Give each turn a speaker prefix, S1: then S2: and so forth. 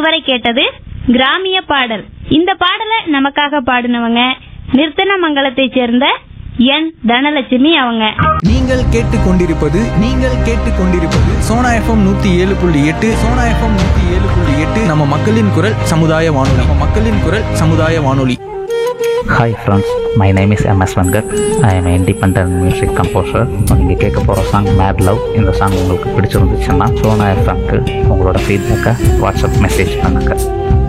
S1: இதுவரை கேட்டது கிராமிய பாடல் இந்த பாடலை நமக்காக பாடினவங்க நிர்த்தனமங்கலத்தைச் சேர்ந்த என் தனலட்சுமி அவங்க
S2: நீங்கள் கேட்டுக்கொண்டிருப்பது நீங்கள் கேட்டுக்கொண்டிருப்பது சோனா எஃப்எம் நூத்தி ஏழு புள்ளி எட்டு சோனா எஃப்எம் நூத்தி ஏழு புள்ளி எட்டு நம்ம மக்களின் குரல் சமுதாய வானொலி நம்ம மக்களின் குரல் சமுதாய வானொலி
S3: hi friends my name is MS Venkat I am independent music composer நீங்கள் கேட்க போகிற சாங் மேட் லவ் இந்த சாங் உங்களுக்கு பிடிச்சிருந்துச்சுன்னா சோனா எஃப்எம்க்கு உங்களோட ஃபீட்பேக்கை வாட்ஸ்அப் மெசேஜ் பண்ணுங்கள்